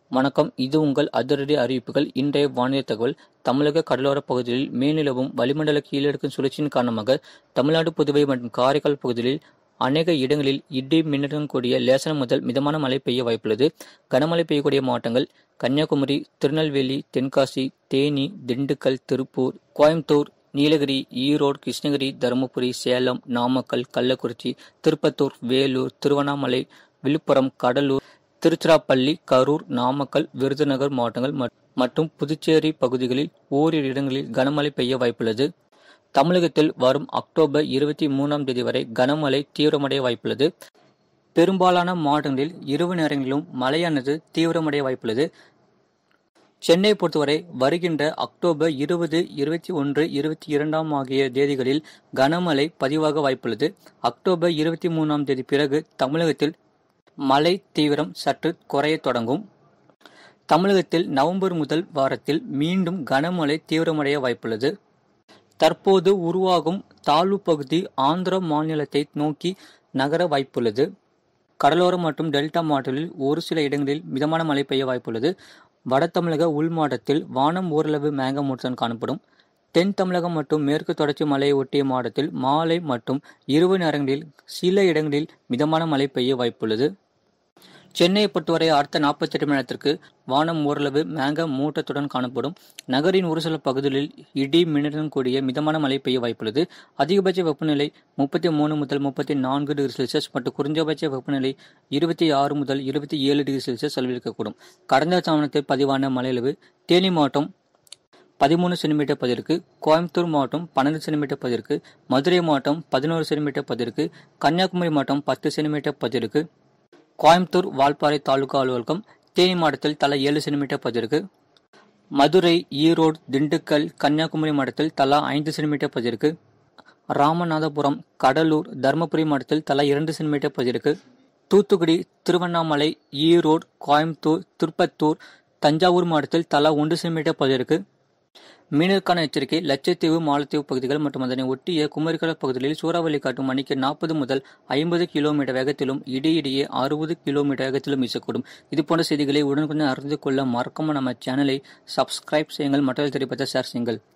வணக்கம் இது உங்கள் அதிரடி அறிவிப்புகள் இன்றைய வானிலை தகவல் தமிழக கடலோரப் பகுதிகளில் மேல்நிலவும் வளிமண்டல கீழடுக்கு சுழற்சியின் காரணமாக தமிழ்நாடு புதுவை மற்றும் காரைக்கால் பகுதிகளில் அநேக இடங்களில் இடி மின்னலுடன் கூடிய லேசான முதல் மிதமான மழை பெய்ய வாய்ப்புள்ளது கனமழை பெய்யக்கூடிய மாவட்டங்கள் கன்னியாகுமரி திருநெல்வேலி தென்காசி தேனி திண்டுக்கல் திருப்பூர் கோயம்புத்தூர் நீலகிரி ஈரோடு கிருஷ்ணகிரி தருமபுரி சேலம் நாமக்கல் கள்ளக்குறிச்சி திருப்பத்தூர் வேலூர் திருவண்ணாமலை விழுப்புரம் கடலூர் திருச்சிராப்பள்ளி கரூர் நாமக்கல் விருதுநகர் மாவட்டங்கள் மற்றும் புதுச்சேரி பகுதிகளில் ஓரிரு இடங்களில் கனமழை பெய்ய வாய்ப்புள்ளது தமிழகத்தில் வரும் அக்டோபர் இருபத்தி மூணாம் தேதி வரை கனமழை தீவிரமடைய வாய்ப்புள்ளது பெரும்பாலான மாவட்டங்களில் இரவு நேரங்களிலும் மழையானது தீவிரமடைய வாய்ப்புள்ளது சென்னை பொறுத்தவரை வருகின்ற அக்டோபர் இருபது இருபத்தி ஒன்று இருபத்தி இரண்டாம் ஆகிய தேதிகளில் கனமழை பதிவாக வாய்ப்புள்ளது அக்டோபர் இருபத்தி மூணாம் தேதி பிறகு தமிழகத்தில் மழை தீவிரம் சற்று குறையத் தொடங்கும் தமிழகத்தில் நவம்பர் முதல் வாரத்தில் மீண்டும் கனமழை தீவிரமடைய வாய்ப்புள்ளது தற்போது உருவாகும் தாழ்வு பகுதி ஆந்திர மாநிலத்தை நோக்கி நகர வாய்ப்புள்ளது கடலோரம் மற்றும் டெல்டா மாவட்டங்களில் ஒரு சில இடங்களில் மிதமான மழை பெய்ய வாய்ப்புள்ளது வட தமிழக உள் மாவட்டத்தில் வானம் ஓரளவு மேகமூட்டத்துடன் காணப்படும் தென் தமிழகம் மற்றும் மேற்கு தொடர்ச்சி மலையை ஒட்டிய மாவட்டத்தில் மாலை மற்றும் இரவு நேரங்களில் சில இடங்களில் மிதமான மழை பெய்ய வாய்ப்புள்ளது சென்னையை பொறுத்தவரை அடுத்த நாற்பத்தி எட்டு மணி நேரத்திற்கு வானம் ஓரளவு மேக மூட்டத்துடன் காணப்படும் நகரின் ஒரு சில பகுதிகளில் இடி மின்னலுடன் கூடிய மிதமான மழை பெய்ய வாய்ப்புள்ளது அதிகபட்ச வெப்பநிலை முப்பத்தி மூணு முதல் முப்பத்தி நான்கு டிகிரி செல்சியஸ் மற்றும் குறைந்தபட்ச வெப்பநிலை இருபத்தி ஆறு முதல் இருபத்தி ஏழு டிகிரி செல்சியஸ் அளவிருக்கக்கூடும் கடந்த சாமனத்தில் பதிவான மழையளவு தேனி மாவட்டம் பதிமூணு சென்டிமீட்டர் பதிற்கு கோயம்புத்தூர் மாவட்டம் பன்னெண்டு சென்டிமீட்டர் பதிற்கு மதுரை மாவட்டம் பதினோரு சென்டிமீட்டர் பதிற்கு கன்னியாகுமரி மாவட்டம் பத்து சென்டிமீட்டர் பதிற்கு கோயம்புத்தூர் வால்பாறை தாலுகா அலுவலகம் தேனி மாவட்டத்தில் தலா ஏழு சென்டிமீட்டர் பதிற்கு மதுரை ஈரோடு திண்டுக்கல் கன்னியாகுமரி மாவட்டத்தில் தலா ஐந்து சென்டிமீட்டர் பதிற்கு ராமநாதபுரம் கடலூர் தருமபுரி மாவட்டத்தில் தலா இரண்டு சென்டிமீட்டர் பதிற்கு தூத்துக்குடி திருவண்ணாமலை ஈரோடு கோயம்புத்தூர் திருப்பத்தூர் தஞ்சாவூர் மாவட்டத்தில் தலா ஒன்று சென்டிமீட்டர் பதிற்கு மீனருக்கான எச்சரிக்கை லட்சத்தீவு மாலத்தீவு பகுதிகள் மற்றும் அதனை ஒட்டிய குமரிக்கடல் பகுதிகளில் சூறாவளி காட்டும் மணிக்கு நாற்பது முதல் ஐம்பது கிலோமீட்டர் வேகத்திலும் இடையிடையே அறுபது கிலோமீட்டர் வேகத்திலும் வீசக்கூடும் இதுபோன்ற செய்திகளை உடனுக்குடன் அறிந்து கொள்ள மறக்காம நம்ம சேனலை சப்ஸ்கிரைப் செய்யுங்கள் மற்றவர்கள் தெரிவிப்பதை ஷேர் செய்யுங்கள்